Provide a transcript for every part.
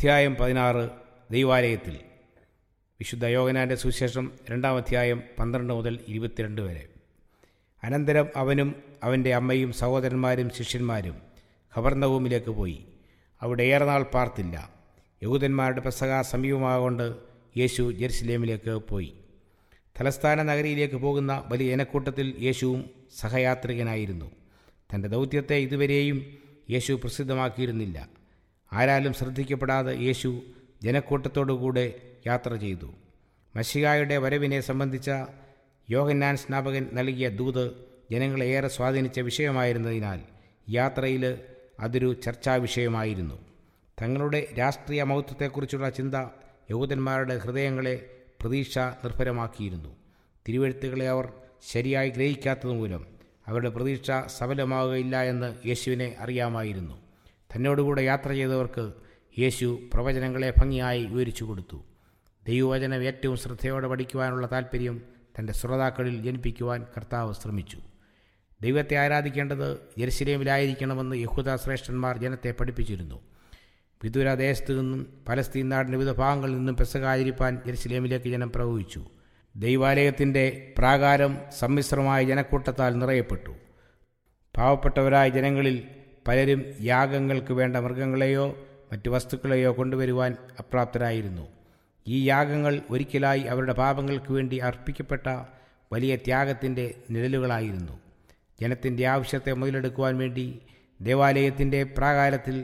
അധ്യായം പതിനാറ് ദൈവാലയത്തിൽ വിശുദ്ധ യോഗനാൻ്റെ സുവിശേഷം രണ്ടാം അധ്യായം പന്ത്രണ്ട് മുതൽ ഇരുപത്തിരണ്ട് വരെ അനന്തരം അവനും അവൻ്റെ അമ്മയും സഹോദരന്മാരും ശിഷ്യന്മാരും ഖബർനവൂമിലേക്ക് പോയി അവിടെ ഏറെ നാൾ പാർത്തില്ല യഹൂദന്മാരുടെ പെസക സമീപമാകൊണ്ട് യേശു ജെറുസലേമിലേക്ക് പോയി തലസ്ഥാന നഗരിയിലേക്ക് പോകുന്ന വലിയ ജനക്കൂട്ടത്തിൽ യേശുവും സഹയാത്രികനായിരുന്നു തൻ്റെ ദൗത്യത്തെ ഇതുവരെയും യേശു പ്രസിദ്ധമാക്കിയിരുന്നില്ല ആരാലും ശ്രദ്ധിക്കപ്പെടാതെ യേശു ജനക്കൂട്ടത്തോടുകൂടെ യാത്ര ചെയ്തു മഷികായുടെ വരവിനെ സംബന്ധിച്ച യോഹന്നാൻ സ്നാപകൻ നൽകിയ ദൂത് ജനങ്ങളെ ഏറെ സ്വാധീനിച്ച വിഷയമായിരുന്നതിനാൽ യാത്രയിൽ അതൊരു ചർച്ചാ വിഷയമായിരുന്നു തങ്ങളുടെ രാഷ്ട്രീയ മഹത്വത്തെക്കുറിച്ചുള്ള ചിന്ത യഹൂദന്മാരുടെ ഹൃദയങ്ങളെ പ്രതീക്ഷ നിർഭരമാക്കിയിരുന്നു തിരുവഴുത്തുകളെ അവർ ശരിയായി ഗ്രഹിക്കാത്തതുമൂലം അവരുടെ പ്രതീക്ഷ സഫലമാവുകയില്ല എന്ന് യേശുവിനെ അറിയാമായിരുന്നു തന്നോടുകൂടെ യാത്ര ചെയ്തവർക്ക് യേശു പ്രവചനങ്ങളെ ഭംഗിയായി വിവരിച്ചു കൊടുത്തു ദൈവവചനം ഏറ്റവും ശ്രദ്ധയോടെ പഠിക്കുവാനുള്ള താല്പര്യം തൻ്റെ ശ്രോതാക്കളിൽ ജനിപ്പിക്കുവാൻ കർത്താവ് ശ്രമിച്ചു ദൈവത്തെ ആരാധിക്കേണ്ടത് ജെറുസലേമിലായിരിക്കണമെന്ന് യഹൂദ ശ്രേഷ്ഠന്മാർ ജനത്തെ പഠിപ്പിച്ചിരുന്നു വിദൂര ദേശത്തു നിന്നും പലസ്തീൻ നാടിൻ്റെ വിവിധ ഭാഗങ്ങളിൽ നിന്നും പെസകാചരിപ്പാൻ ജെറുസലേമിലേക്ക് ജനം പ്രവഹിച്ചു ദൈവാലയത്തിൻ്റെ പ്രാകാരം സമ്മിശ്രമായ ജനക്കൂട്ടത്താൽ നിറയപ്പെട്ടു പാവപ്പെട്ടവരായ ജനങ്ങളിൽ പലരും യാഗങ്ങൾക്ക് വേണ്ട മൃഗങ്ങളെയോ മറ്റു വസ്തുക്കളെയോ കൊണ്ടുവരുവാൻ അപ്രാപ്തരായിരുന്നു ഈ യാഗങ്ങൾ ഒരിക്കലായി അവരുടെ പാപങ്ങൾക്ക് വേണ്ടി അർപ്പിക്കപ്പെട്ട വലിയ ത്യാഗത്തിൻ്റെ നിഴലുകളായിരുന്നു ജനത്തിൻ്റെ ആവശ്യത്തെ മുതലെടുക്കുവാൻ വേണ്ടി ദേവാലയത്തിൻ്റെ പ്രാകാരത്തിൽ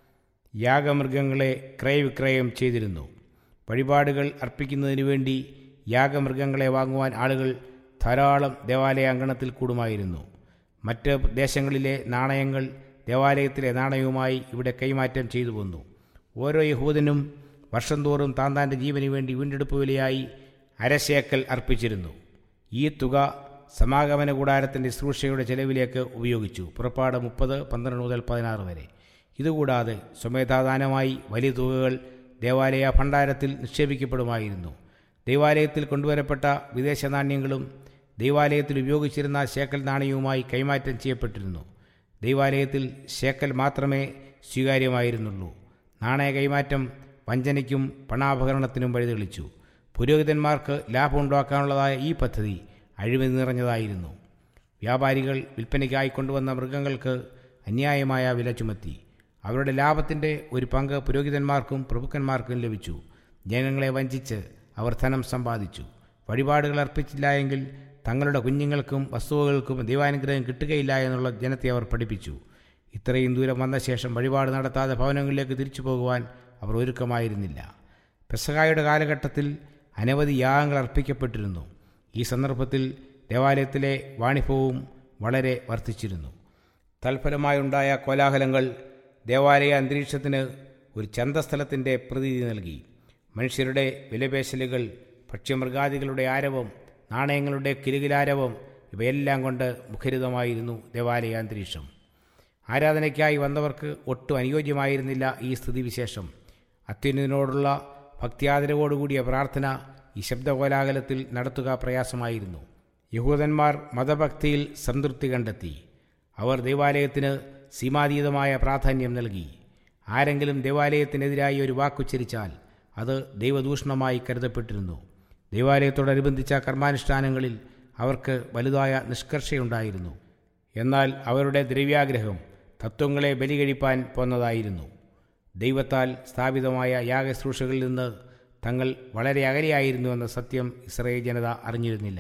യാഗമൃഗങ്ങളെ ക്രയവിക്രയം ചെയ്തിരുന്നു വഴിപാടുകൾ അർപ്പിക്കുന്നതിന് വേണ്ടി യാഗമൃഗങ്ങളെ വാങ്ങുവാൻ ആളുകൾ ധാരാളം ദേവാലയ അങ്കണത്തിൽ കൂടുമായിരുന്നു മറ്റ് ദേശങ്ങളിലെ നാണയങ്ങൾ ദേവാലയത്തിലെ നാണയവുമായി ഇവിടെ കൈമാറ്റം ചെയ്തു പോന്നു ഓരോ യഹൂദനും വർഷം തോറും താൻ താൻ്റെ ജീവന് വേണ്ടി വീണ്ടെടുപ്പ് വിലയായി അരശേക്കൽ അർപ്പിച്ചിരുന്നു ഈ തുക സമാഗമന കൂടാരത്തിൻ്റെ ശുശ്രൂഷയുടെ ചെലവിലേക്ക് ഉപയോഗിച്ചു പുറപ്പാട് മുപ്പത് പന്ത്രണ്ട് മുതൽ പതിനാറ് വരെ ഇതുകൂടാതെ സ്വമേധാദാനമായി വലിയ തുകകൾ ദേവാലയ ഭണ്ഡാരത്തിൽ നിക്ഷേപിക്കപ്പെടുമായിരുന്നു ദൈവാലയത്തിൽ കൊണ്ടുവരപ്പെട്ട വിദേശ നാണ്യങ്ങളും ദൈവാലയത്തിൽ ഉപയോഗിച്ചിരുന്ന ശേക്കൽ നാണയവുമായി കൈമാറ്റം ചെയ്യപ്പെട്ടിരുന്നു ദൈവാലയത്തിൽ ശേക്കൽ മാത്രമേ സ്വീകാര്യമായിരുന്നുള്ളൂ നാണയ കൈമാറ്റം വഞ്ചനയ്ക്കും പണാപകരണത്തിനും വഴിതെളിച്ചു പുരോഹിതന്മാർക്ക് ലാഭമുണ്ടാക്കാനുള്ളതായ ഈ പദ്ധതി അഴിമതി നിറഞ്ഞതായിരുന്നു വ്യാപാരികൾ വിൽപ്പനയ്ക്കായി കൊണ്ടുവന്ന മൃഗങ്ങൾക്ക് അന്യായമായ വില ചുമത്തി അവരുടെ ലാഭത്തിൻ്റെ ഒരു പങ്ക് പുരോഹിതന്മാർക്കും പ്രഭുക്കന്മാർക്കും ലഭിച്ചു ജനങ്ങളെ വഞ്ചിച്ച് അവർ ധനം സമ്പാദിച്ചു വഴിപാടുകൾ അർപ്പിച്ചില്ല എങ്കിൽ തങ്ങളുടെ കുഞ്ഞുങ്ങൾക്കും വസ്തുവകൾക്കും ദൈവാനുഗ്രഹം കിട്ടുകയില്ല എന്നുള്ള ജനത്തെ അവർ പഠിപ്പിച്ചു ഇത്രയും ദൂരം വന്ന ശേഷം വഴിപാട് നടത്താതെ ഭവനങ്ങളിലേക്ക് തിരിച്ചു പോകുവാൻ അവർ ഒരുക്കമായിരുന്നില്ല പെസഹായുടെ കാലഘട്ടത്തിൽ അനവധി യാഗങ്ങൾ അർപ്പിക്കപ്പെട്ടിരുന്നു ഈ സന്ദർഭത്തിൽ ദേവാലയത്തിലെ വാണിഭവും വളരെ വർദ്ധിച്ചിരുന്നു തൽഫലമായുണ്ടായ കോലാഹലങ്ങൾ ദേവാലയ അന്തരീക്ഷത്തിന് ഒരു ചന്തസ്ഥലത്തിൻ്റെ പ്രതീതി നൽകി മനുഷ്യരുടെ വിലപേശലുകൾ ഭക്ഷ്യമൃഗാദികളുടെ ആരവം നാണയങ്ങളുടെ കിലുകിലാരവം ഇവയെല്ലാം കൊണ്ട് മുഖരിതമായിരുന്നു ദേവാലയ അന്തരീക്ഷം ആരാധനയ്ക്കായി വന്നവർക്ക് ഒട്ടും അനുയോജ്യമായിരുന്നില്ല ഈ സ്ഥിതിവിശേഷം അത്യുന്നതിനോടുള്ള ഭക്തിയാദരവോടുകൂടിയ പ്രാർത്ഥന ഈ ശബ്ദകോലാഹലത്തിൽ നടത്തുക പ്രയാസമായിരുന്നു യഹൂദന്മാർ മതഭക്തിയിൽ സംതൃപ്തി കണ്ടെത്തി അവർ ദേവാലയത്തിന് സീമാതീതമായ പ്രാധാന്യം നൽകി ആരെങ്കിലും ദേവാലയത്തിനെതിരായി ഒരു വാക്കുച്ചരിച്ചാൽ അത് ദൈവദൂഷണമായി കരുതപ്പെട്ടിരുന്നു ദേവാലയത്തോടനുബന്ധിച്ച കർമാനുഷ്ഠാനങ്ങളിൽ അവർക്ക് വലുതായ നിഷ്കർഷയുണ്ടായിരുന്നു എന്നാൽ അവരുടെ ദ്രവ്യാഗ്രഹം തത്വങ്ങളെ ബലികഴിപ്പാൻ പോന്നതായിരുന്നു ദൈവത്താൽ സ്ഥാപിതമായ യാഗശ്രൂഷകളിൽ നിന്ന് തങ്ങൾ വളരെ അകലെയായിരുന്നു എന്ന സത്യം ഇസ്രയേൽ ജനത അറിഞ്ഞിരുന്നില്ല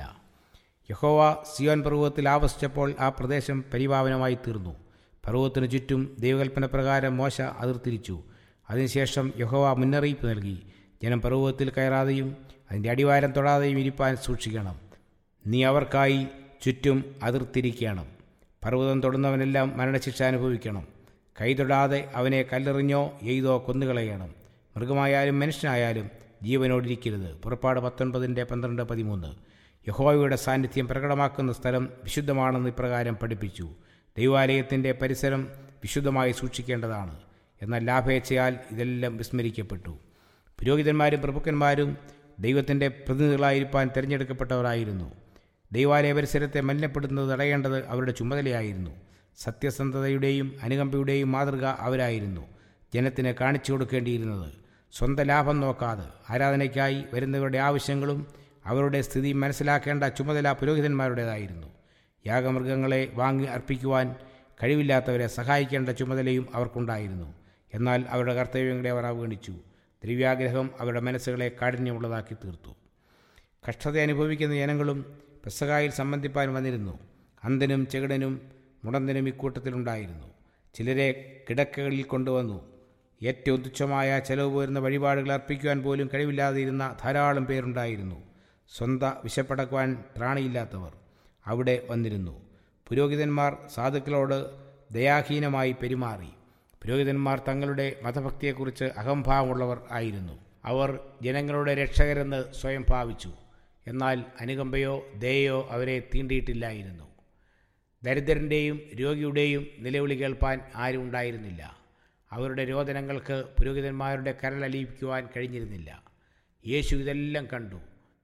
യഹോവ സിയോൻ പർവ്വതത്തിൽ ആവസിച്ചപ്പോൾ ആ പ്രദേശം പരിപാവനമായി തീർന്നു പർവ്വതത്തിനു ചുറ്റും ദൈവകൽപ്പന പ്രകാരം മോശ അതിർത്തിരിച്ചു അതിനുശേഷം യഹോവ മുന്നറിയിപ്പ് നൽകി ജനം പർവ്വതത്തിൽ കയറാതെയും അതിൻ്റെ അടിവാരം തൊടാതെയും ഇരിപ്പാൻ സൂക്ഷിക്കണം നീ അവർക്കായി ചുറ്റും അതിർത്തിരിക്കണം പർവ്വതം തൊടുന്നവനെല്ലാം മരണശിക്ഷ അനുഭവിക്കണം കൈ തൊടാതെ അവനെ കല്ലെറിഞ്ഞോ എയ്തോ കൊന്നുകളയണം മൃഗമായാലും മനുഷ്യനായാലും ജീവനോടിരിക്കരുത് പുറപ്പാട് പത്തൊൻപതിൻ്റെ പന്ത്രണ്ട് പതിമൂന്ന് യഹോവയുടെ സാന്നിധ്യം പ്രകടമാക്കുന്ന സ്ഥലം വിശുദ്ധമാണെന്ന് ഇപ്രകാരം പഠിപ്പിച്ചു ദൈവാലയത്തിൻ്റെ പരിസരം വിശുദ്ധമായി സൂക്ഷിക്കേണ്ടതാണ് എന്നാൽ ലാഭേച്ഛയാൽ ഇതെല്ലാം വിസ്മരിക്കപ്പെട്ടു പുരോഹിതന്മാരും പ്രഭുക്കന്മാരും ദൈവത്തിൻ്റെ പ്രതിനിധികളായിരിക്കാൻ തിരഞ്ഞെടുക്കപ്പെട്ടവരായിരുന്നു ദൈവാലയ പരിസരത്തെ മലിനപ്പെടുന്നത് തടയേണ്ടത് അവരുടെ ചുമതലയായിരുന്നു സത്യസന്ധതയുടെയും അനുകമ്പയുടെയും മാതൃക അവരായിരുന്നു ജനത്തിന് കാണിച്ചു കൊടുക്കേണ്ടിയിരുന്നത് സ്വന്തം ലാഭം നോക്കാതെ ആരാധനയ്ക്കായി വരുന്നവരുടെ ആവശ്യങ്ങളും അവരുടെ സ്ഥിതി മനസ്സിലാക്കേണ്ട ചുമതല പുരോഹിതന്മാരുടേതായിരുന്നു യാഗമൃഗങ്ങളെ വാങ്ങി അർപ്പിക്കുവാൻ കഴിവില്ലാത്തവരെ സഹായിക്കേണ്ട ചുമതലയും അവർക്കുണ്ടായിരുന്നു എന്നാൽ അവരുടെ കർത്തവ്യങ്ങളെ അവർ അവഗണിച്ചു ദ്രവ്യാഗ്രഹം അവരുടെ മനസ്സുകളെ കാഠിന്യമുള്ളതാക്കി തീർത്തു കഷ്ടത അനുഭവിക്കുന്ന ജനങ്ങളും പെസകായിൽ സംബന്ധിപ്പാൻ വന്നിരുന്നു അന്ധനും ചെകിടനും മുടന്തനും ഇക്കൂട്ടത്തിലുണ്ടായിരുന്നു ചിലരെ കിടക്കകളിൽ കൊണ്ടുവന്നു ഏറ്റവും തുച്ഛമായ ചെലവ് പോരുന്ന വഴിപാടുകൾ അർപ്പിക്കുവാൻ പോലും കഴിവില്ലാതിരുന്ന ധാരാളം പേരുണ്ടായിരുന്നു സ്വന്ത വിശപ്പടക്കുവാൻ ത്രാണിയില്ലാത്തവർ അവിടെ വന്നിരുന്നു പുരോഹിതന്മാർ സാധുക്കളോട് ദയാഹീനമായി പെരുമാറി പുരോഹിതന്മാർ തങ്ങളുടെ മതഭക്തിയെക്കുറിച്ച് അഹംഭാവമുള്ളവർ ആയിരുന്നു അവർ ജനങ്ങളുടെ രക്ഷകരെന്ന് സ്വയം ഭാവിച്ചു എന്നാൽ അനുകമ്പയോ ദയയോ അവരെ തീണ്ടിയിട്ടില്ലായിരുന്നു ദരിദ്രൻ്റെയും രോഗിയുടെയും നിലവിളി കേൾപ്പാൻ ആരും ഉണ്ടായിരുന്നില്ല അവരുടെ രോദനങ്ങൾക്ക് പുരോഹിതന്മാരുടെ കരളലിയിക്കുവാൻ കഴിഞ്ഞിരുന്നില്ല യേശു ഇതെല്ലാം കണ്ടു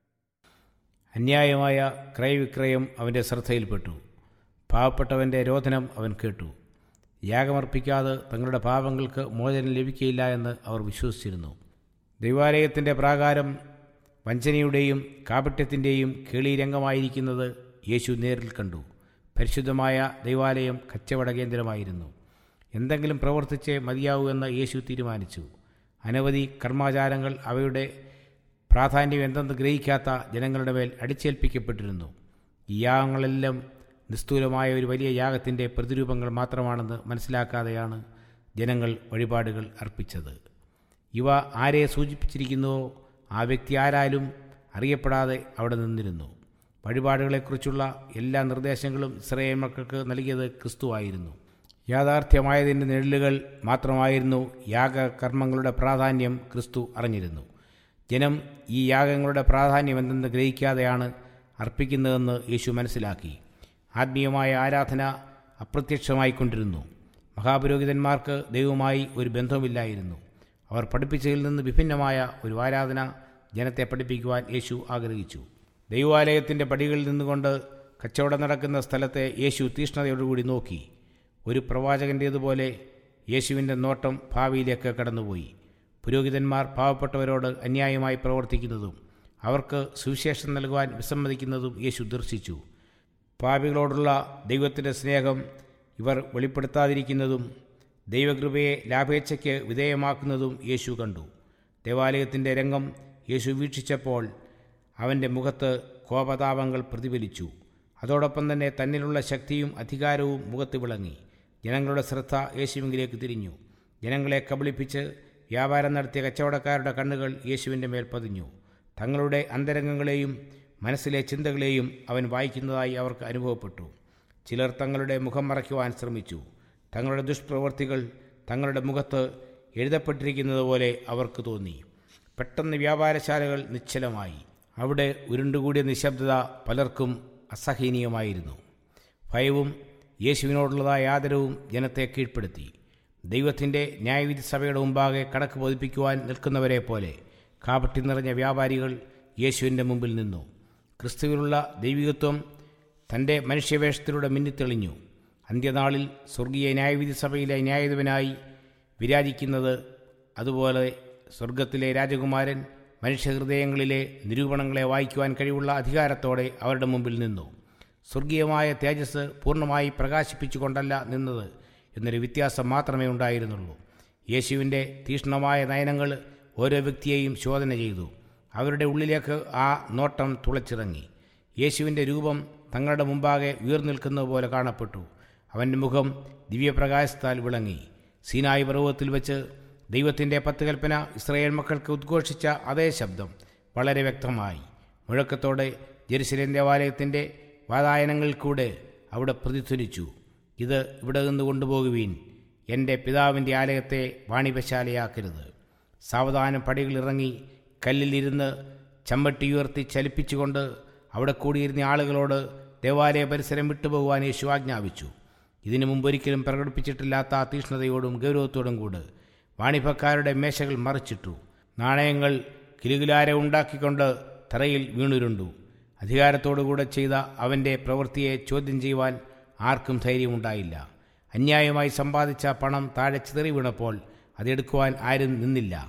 അന്യായമായ ക്രയവിക്രയം അവൻ്റെ ശ്രദ്ധയിൽപ്പെട്ടു പാവപ്പെട്ടവൻ്റെ രോധനം അവൻ കേട്ടു യാഗമർപ്പിക്കാതെ തങ്ങളുടെ പാപങ്ങൾക്ക് മോചനം ലഭിക്കയില്ല എന്ന് അവർ വിശ്വസിച്ചിരുന്നു ദൈവാലയത്തിൻ്റെ പ്രാകാരം വഞ്ചനയുടെയും കാപട്യത്തിൻ്റെയും കേളീരംഗമായിരിക്കുന്നത് യേശു നേരിൽ കണ്ടു പരിശുദ്ധമായ ദൈവാലയം കച്ചവട കേന്ദ്രമായിരുന്നു എന്തെങ്കിലും പ്രവർത്തിച്ച് മതിയാവൂ എന്ന് യേശു തീരുമാനിച്ചു അനവധി കർമാചാരങ്ങൾ അവയുടെ പ്രാധാന്യം എന്തെന്ന് ഗ്രഹിക്കാത്ത ജനങ്ങളുടെ മേൽ അടിച്ചേൽപ്പിക്കപ്പെട്ടിരുന്നു ഈ യാഗങ്ങളെല്ലാം നിസ്തൂലമായ ഒരു വലിയ യാഗത്തിൻ്റെ പ്രതിരൂപങ്ങൾ മാത്രമാണെന്ന് മനസ്സിലാക്കാതെയാണ് ജനങ്ങൾ വഴിപാടുകൾ അർപ്പിച്ചത് ഇവ ആരെ സൂചിപ്പിച്ചിരിക്കുന്നുവോ ആ വ്യക്തി ആരാലും അറിയപ്പെടാതെ അവിടെ നിന്നിരുന്നു വഴിപാടുകളെക്കുറിച്ചുള്ള എല്ലാ നിർദ്ദേശങ്ങളും ഇസ്രയേൽ മക്കൾക്ക് നൽകിയത് ക്രിസ്തുവായിരുന്നു യാഥാർത്ഥ്യമായതിൻ്റെ നിഴലുകൾ മാത്രമായിരുന്നു യാഗകർമ്മങ്ങളുടെ പ്രാധാന്യം ക്രിസ്തു അറിഞ്ഞിരുന്നു ജനം ഈ യാഗങ്ങളുടെ പ്രാധാന്യം എന്തെന്ന് ഗ്രഹിക്കാതെയാണ് അർപ്പിക്കുന്നതെന്ന് യേശു മനസ്സിലാക്കി ആത്മീയമായ ആരാധന അപ്രത്യക്ഷമായിക്കൊണ്ടിരുന്നു മഹാപുരോഹിതന്മാർക്ക് ദൈവവുമായി ഒരു ബന്ധവുമില്ലായിരുന്നു അവർ പഠിപ്പിച്ചതിൽ നിന്ന് വിഭിന്നമായ ഒരു ആരാധന ജനത്തെ പഠിപ്പിക്കുവാൻ യേശു ആഗ്രഹിച്ചു ദൈവാലയത്തിൻ്റെ പടികളിൽ നിന്നുകൊണ്ട് കച്ചവടം നടക്കുന്ന സ്ഥലത്തെ യേശു തീഷ്ണതയോടുകൂടി നോക്കി ഒരു പ്രവാചകൻ്റേതുപോലെ യേശുവിൻ്റെ നോട്ടം ഭാവിയിലേക്ക് കടന്നുപോയി പുരോഹിതന്മാർ പാവപ്പെട്ടവരോട് അന്യായമായി പ്രവർത്തിക്കുന്നതും അവർക്ക് സുവിശേഷം നൽകുവാൻ വിസമ്മതിക്കുന്നതും യേശു ദർശിച്ചു പാപികളോടുള്ള ദൈവത്തിൻ്റെ സ്നേഹം ഇവർ വെളിപ്പെടുത്താതിരിക്കുന്നതും ദൈവകൃപയെ ലാഭേച്ഛയ്ക്ക് വിധേയമാക്കുന്നതും യേശു കണ്ടു ദേവാലയത്തിൻ്റെ രംഗം യേശു വീക്ഷിച്ചപ്പോൾ അവൻ്റെ മുഖത്ത് കോപതാപങ്ങൾ പ്രതിഫലിച്ചു അതോടൊപ്പം തന്നെ തന്നിലുള്ള ശക്തിയും അധികാരവും മുഖത്ത് വിളങ്ങി ജനങ്ങളുടെ ശ്രദ്ധ യേശുവിലേക്ക് തിരിഞ്ഞു ജനങ്ങളെ കബളിപ്പിച്ച് വ്യാപാരം നടത്തിയ കച്ചവടക്കാരുടെ കണ്ണുകൾ യേശുവിൻ്റെ മേൽ പതിഞ്ഞു തങ്ങളുടെ അന്തരംഗങ്ങളെയും മനസ്സിലെ ചിന്തകളെയും അവൻ വായിക്കുന്നതായി അവർക്ക് അനുഭവപ്പെട്ടു ചിലർ തങ്ങളുടെ മുഖം മറയ്ക്കുവാൻ ശ്രമിച്ചു തങ്ങളുടെ ദുഷ്പ്രവൃത്തികൾ തങ്ങളുടെ മുഖത്ത് എഴുതപ്പെട്ടിരിക്കുന്നത് പോലെ അവർക്ക് തോന്നി പെട്ടെന്ന് വ്യാപാരശാലകൾ നിശ്ചലമായി അവിടെ ഉരുണ്ടുകൂടിയ നിശബ്ദത പലർക്കും അസഹനീയമായിരുന്നു ഭയവും യേശുവിനോടുള്ളതായ ആദരവും ജനത്തെ കീഴ്പ്പെടുത്തി ദൈവത്തിൻ്റെ ന്യായവിധി സഭയുടെ മുമ്പാകെ കണക്ക് ബോധിപ്പിക്കുവാൻ നിൽക്കുന്നവരെ പോലെ കാപട്ടി നിറഞ്ഞ വ്യാപാരികൾ യേശുവിൻ്റെ മുമ്പിൽ നിന്നു ക്രിസ്തുവിലുള്ള ദൈവികത്വം തൻ്റെ മനുഷ്യവേഷത്തിലൂടെ മിന്നിത്തെളിഞ്ഞു അന്ത്യനാളിൽ സ്വർഗീയ ന്യായവിധി സഭയിലെ ന്യായാധിപനായി വിരാജിക്കുന്നത് അതുപോലെ സ്വർഗത്തിലെ രാജകുമാരൻ മനുഷ്യഹൃദയങ്ങളിലെ നിരൂപണങ്ങളെ വായിക്കുവാൻ കഴിവുള്ള അധികാരത്തോടെ അവരുടെ മുമ്പിൽ നിന്നു സ്വർഗീയമായ തേജസ് പൂർണ്ണമായി പ്രകാശിപ്പിച്ചുകൊണ്ടല്ല നിന്നത് എന്നൊരു വ്യത്യാസം മാത്രമേ ഉണ്ടായിരുന്നുള്ളൂ യേശുവിൻ്റെ തീക്ഷ്ണമായ നയനങ്ങൾ ഓരോ വ്യക്തിയെയും ശോധന ചെയ്തു അവരുടെ ഉള്ളിലേക്ക് ആ നോട്ടം തുളച്ചിറങ്ങി യേശുവിൻ്റെ രൂപം തങ്ങളുടെ മുമ്പാകെ ഉയർന്നിൽക്കുന്നത് പോലെ കാണപ്പെട്ടു അവൻ്റെ മുഖം ദിവ്യപ്രകാശത്താൽ വിളങ്ങി സീനായി പർവ്വതത്തിൽ വെച്ച് ദൈവത്തിൻ്റെ പത്ത് കൽപ്പന ഇസ്രായേൽ മക്കൾക്ക് ഉദ്ഘോഷിച്ച അതേ ശബ്ദം വളരെ വ്യക്തമായി മുഴക്കത്തോടെ ജെറുസലേം ദേവാലയത്തിൻ്റെ വാതായനങ്ങളിൽ കൂടെ അവിടെ പ്രതിധ്വനിച്ചു ഇത് ഇവിടെ നിന്ന് കൊണ്ടുപോകുവീൻ എൻ്റെ പിതാവിൻ്റെ ആലയത്തെ വാണിപശാലയാക്കരുത് സാവധാനം പടികളിറങ്ങി കല്ലിലിരുന്ന് ചമ്മട്ടി ഉയർത്തി ചലിപ്പിച്ചുകൊണ്ട് അവിടെ കൂടിയിരുന്ന ആളുകളോട് ദേവാലയ പരിസരം വിട്ടുപോകുവാൻ യേശു ആജ്ഞാപിച്ചു ഇതിനു മുമ്പൊരിക്കലും പ്രകടിപ്പിച്ചിട്ടില്ലാത്ത ആ തീഷ്ണതയോടും ഗൗരവത്തോടും കൂടെ വാണിഭക്കാരുടെ മേശകൾ മറിച്ചിട്ടു നാണയങ്ങൾ കിലുകിലാരെ ഉണ്ടാക്കിക്കൊണ്ട് തറയിൽ വീണുരുണ്ടു അധികാരത്തോടുകൂടെ ചെയ്ത അവൻ്റെ പ്രവൃത്തിയെ ചോദ്യം ചെയ്യുവാൻ ആർക്കും ധൈര്യമുണ്ടായില്ല അന്യായമായി സമ്പാദിച്ച പണം താഴെ ചിതറി വീണപ്പോൾ അതെടുക്കുവാൻ ആരും നിന്നില്ല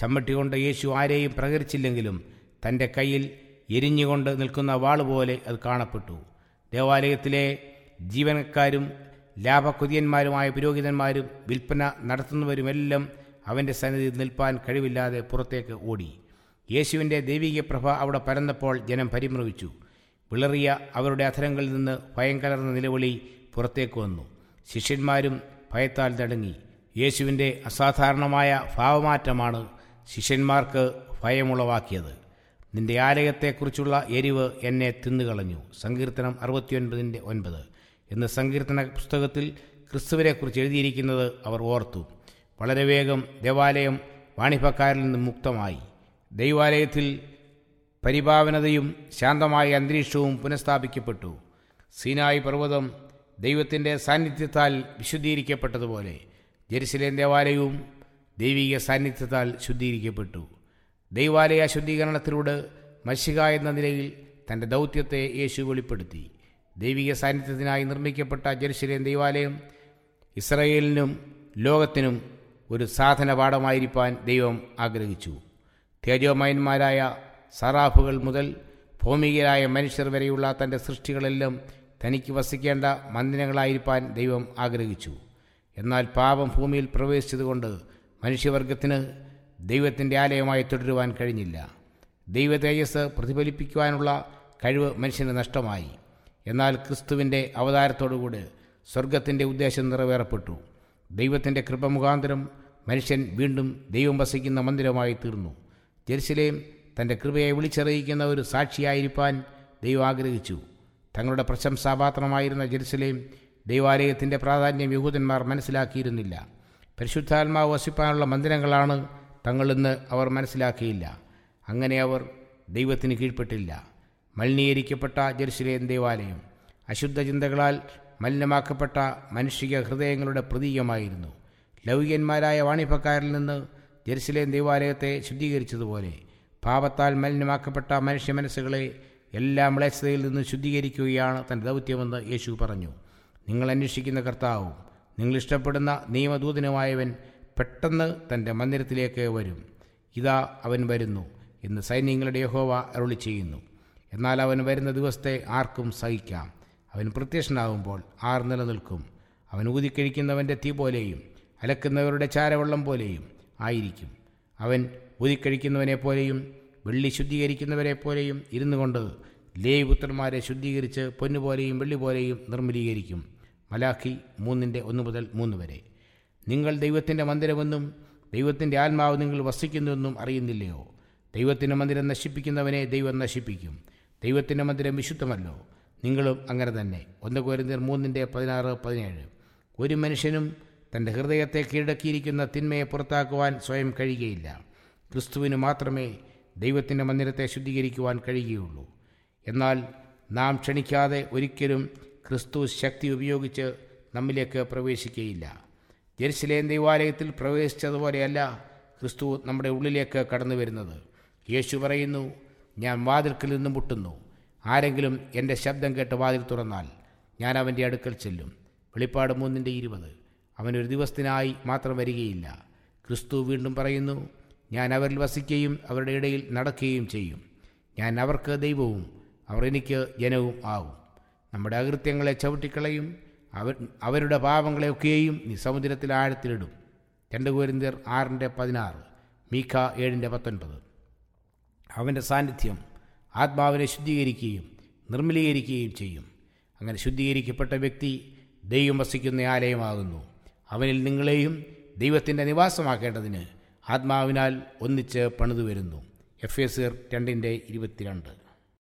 ചമ്മട്ടി കൊണ്ട് യേശു ആരെയും പ്രകരിച്ചില്ലെങ്കിലും തൻ്റെ കയ്യിൽ എരിഞ്ഞുകൊണ്ട് നിൽക്കുന്ന വാളുപോലെ അത് കാണപ്പെട്ടു ദേവാലയത്തിലെ ജീവനക്കാരും ലാഭക്കുതിയന്മാരുമായ പുരോഹിതന്മാരും വിൽപ്പന നടത്തുന്നവരുമെല്ലാം അവൻ്റെ സന്നിധിയിൽ നിൽപ്പാൻ കഴിവില്ലാതെ പുറത്തേക്ക് ഓടി യേശുവിൻ്റെ ദൈവിക പ്രഭ അവിടെ പരന്നപ്പോൾ ജനം പരിഭ്രമിച്ചു വിളറിയ അവരുടെ അധരങ്ങളിൽ നിന്ന് ഭയം കലർന്ന നിലവിളി പുറത്തേക്ക് വന്നു ശിഷ്യന്മാരും ഭയത്താൽ തടങ്ങി യേശുവിൻ്റെ അസാധാരണമായ ഭാവമാറ്റമാണ് ശിഷ്യന്മാർക്ക് ഭയമുളവാക്കിയത് നിന്റെ ആലയത്തെക്കുറിച്ചുള്ള എരിവ് എന്നെ തിന്നുകളഞ്ഞു സങ്കീർത്തനം അറുപത്തിയൊൻപതിൻ്റെ ഒൻപത് എന്ന് സങ്കീർത്തന പുസ്തകത്തിൽ ക്രിസ്തുവിനെക്കുറിച്ച് എഴുതിയിരിക്കുന്നത് അവർ ഓർത്തു വളരെ വേഗം ദേവാലയം വാണിഭക്കാരിൽ നിന്ന് മുക്തമായി ദൈവാലയത്തിൽ പരിഭാവനതയും ശാന്തമായ അന്തരീക്ഷവും പുനഃസ്ഥാപിക്കപ്പെട്ടു സീനായി പർവ്വതം ദൈവത്തിൻ്റെ സാന്നിധ്യത്താൽ വിശുദ്ധീകരിക്കപ്പെട്ടതുപോലെ ജെറുസലേം ദേവാലയവും ദൈവിക സാന്നിധ്യത്താൽ ശുദ്ധീകരിക്കപ്പെട്ടു ദൈവാലയ ശുദ്ധീകരണത്തിലൂടെ മഷിക എന്ന നിലയിൽ തൻ്റെ ദൗത്യത്തെ യേശു വെളിപ്പെടുത്തി ദൈവിക സാന്നിധ്യത്തിനായി നിർമ്മിക്കപ്പെട്ട ജെറുസലേം ദൈവാലയം ഇസ്രയേലിനും ലോകത്തിനും ഒരു സാധന പാഠമായിരിക്കാൻ ദൈവം ആഗ്രഹിച്ചു തേജോമയന്മാരായ സറാഫുകൾ മുതൽ ഭൗമികരായ മനുഷ്യർ വരെയുള്ള തൻ്റെ സൃഷ്ടികളെല്ലാം തനിക്ക് വസിക്കേണ്ട മന്ദിരങ്ങളായിരിക്കാൻ ദൈവം ആഗ്രഹിച്ചു എന്നാൽ പാപം ഭൂമിയിൽ പ്രവേശിച്ചതുകൊണ്ട് മനുഷ്യവർഗത്തിന് ദൈവത്തിൻ്റെ ആലയമായി തുടരുവാൻ കഴിഞ്ഞില്ല ദൈവ തേജസ് പ്രതിഫലിപ്പിക്കുവാനുള്ള കഴിവ് മനുഷ്യന് നഷ്ടമായി എന്നാൽ ക്രിസ്തുവിൻ്റെ അവതാരത്തോടുകൂടി സ്വർഗത്തിൻ്റെ ഉദ്ദേശം നിറവേറപ്പെട്ടു ദൈവത്തിൻ്റെ കൃപ മുഖാന്തരം മനുഷ്യൻ വീണ്ടും ദൈവം വസിക്കുന്ന മന്ദിരമായി തീർന്നു ജെറുസലേം തൻ്റെ കൃപയെ വിളിച്ചറിയിക്കുന്ന ഒരു സാക്ഷിയായിരിക്കാൻ ദൈവം ആഗ്രഹിച്ചു തങ്ങളുടെ പ്രശംസാപാത്രമായിരുന്ന ജെറുസലേം ദൈവാലയത്തിൻ്റെ പ്രാധാന്യം യഹൂദന്മാർ മനസ്സിലാക്കിയിരുന്നില്ല പരിശുദ്ധാത്മാവ് വസിപ്പാനുള്ള മന്ദിരങ്ങളാണ് തങ്ങളെന്ന് അവർ മനസ്സിലാക്കിയില്ല അങ്ങനെ അവർ ദൈവത്തിന് കീഴ്പ്പെട്ടില്ല മലിനീകരിക്കപ്പെട്ട ജെറുസലേം ദേവാലയം അശുദ്ധ ചിന്തകളാൽ മലിനമാക്കപ്പെട്ട മനുഷ്യ ഹൃദയങ്ങളുടെ പ്രതീകമായിരുന്നു ലൗകികന്മാരായ വാണിഭക്കാരിൽ നിന്ന് ജെറുസലേം ദേവാലയത്തെ ശുദ്ധീകരിച്ചതുപോലെ പാപത്താൽ മലിനമാക്കപ്പെട്ട മനുഷ്യ മനസ്സുകളെ എല്ലാ മ്ലേച്ഛതയിൽ നിന്ന് ശുദ്ധീകരിക്കുകയാണ് തൻ്റെ ദൗത്യമെന്ന് യേശു പറഞ്ഞു നിങ്ങൾ അന്വേഷിക്കുന്ന കർത്താവും നിങ്ങൾ ഇഷ്ടപ്പെടുന്ന നിയമദൂതനുമായവൻ പെട്ടെന്ന് തൻ്റെ മന്ദിരത്തിലേക്ക് വരും ഇതാ അവൻ വരുന്നു എന്ന് സൈന്യങ്ങളുടെ യഹോവ അരുളി ചെയ്യുന്നു എന്നാൽ അവൻ വരുന്ന ദിവസത്തെ ആർക്കും സഹിക്കാം അവൻ പ്രത്യക്ഷനാകുമ്പോൾ ആർ നിലനിൽക്കും അവൻ ഊതിക്കഴിക്കുന്നവൻ്റെ തീ പോലെയും അലക്കുന്നവരുടെ ചാരവെള്ളം പോലെയും ആയിരിക്കും അവൻ ഊതിക്കഴിക്കുന്നവനെ പോലെയും വെള്ളി ശുദ്ധീകരിക്കുന്നവരെ പോലെയും ഇരുന്നു കൊണ്ട് ലേപുത്രന്മാരെ ശുദ്ധീകരിച്ച് പൊന്നുപോലെയും വെള്ളി പോലെയും നിർമ്മലീകരിക്കും മലാഖി മൂന്നിൻ്റെ ഒന്ന് മുതൽ മൂന്ന് വരെ നിങ്ങൾ ദൈവത്തിൻ്റെ മന്ദിരമെന്നും ദൈവത്തിൻ്റെ ആത്മാവ് നിങ്ങൾ വസിക്കുന്നുവെന്നും അറിയുന്നില്ലയോ ദൈവത്തിൻ്റെ മന്ദിരം നശിപ്പിക്കുന്നവനെ ദൈവം നശിപ്പിക്കും ദൈവത്തിൻ്റെ മന്ദിരം വിശുദ്ധമല്ലോ നിങ്ങളും അങ്ങനെ തന്നെ ഒന്ന് കോരിന്തിയർ മൂന്നിൻ്റെ പതിനാറ് പതിനേഴ് ഒരു മനുഷ്യനും തൻ്റെ ഹൃദയത്തെ കീഴടക്കിയിരിക്കുന്ന തിന്മയെ പുറത്താക്കുവാൻ സ്വയം കഴിയുകയില്ല ക്രിസ്തുവിന് മാത്രമേ ദൈവത്തിൻ്റെ മന്ദിരത്തെ ശുദ്ധീകരിക്കുവാൻ കഴിയുകയുള്ളൂ എന്നാൽ നാം ക്ഷണിക്കാതെ ഒരിക്കലും ക്രിസ്തു ശക്തി ഉപയോഗിച്ച് നമ്മിലേക്ക് പ്രവേശിക്കുകയില്ല ജെറുസലേം ദൈവാലയത്തിൽ പ്രവേശിച്ചതുപോലെയല്ല ക്രിസ്തു നമ്മുടെ ഉള്ളിലേക്ക് കടന്നു വരുന്നത് യേശു പറയുന്നു ഞാൻ വാതിൽക്കിൽ നിന്നും മുട്ടുന്നു ആരെങ്കിലും എൻ്റെ ശബ്ദം കേട്ട് വാതിൽ തുറന്നാൽ ഞാൻ അവൻ്റെ അടുക്കൽ ചെല്ലും വെളിപ്പാട് മൂന്നിൻ്റെ ഇരുപത് അവനൊരു ദിവസത്തിനായി മാത്രം വരികയില്ല ക്രിസ്തു വീണ്ടും പറയുന്നു ഞാൻ അവരിൽ വസിക്കുകയും അവരുടെ ഇടയിൽ നടക്കുകയും ചെയ്യും ഞാൻ അവർക്ക് ദൈവവും അവർ എനിക്ക് ജനവും ആവും നമ്മുടെ അകൃത്യങ്ങളെ ചവിട്ടിക്കളയും അവർ അവരുടെ പാപങ്ങളെയൊക്കെയും നീ സമുദ്രത്തിൽ ആഴത്തിലിടും രണ്ട് കോരിന്തിയർ ആറിൻ്റെ പതിനാറ് മീഖ ഏഴിൻ്റെ പത്തൊൻപത് അവൻ്റെ സാന്നിധ്യം ആത്മാവിനെ ശുദ്ധീകരിക്കുകയും നിർമ്മലീകരിക്കുകയും ചെയ്യും അങ്ങനെ ശുദ്ധീകരിക്കപ്പെട്ട വ്യക്തി ദൈവം വസിക്കുന്ന ആലയമാകുന്നു അവനിൽ നിങ്ങളെയും ദൈവത്തിൻ്റെ നിവാസമാക്കേണ്ടതിന് ആത്മാവിനാൽ ഒന്നിച്ച് പണിതു വരുന്നു എഫ് എസ് രണ്ടിൻ്റെ ഇരുപത്തിരണ്ട്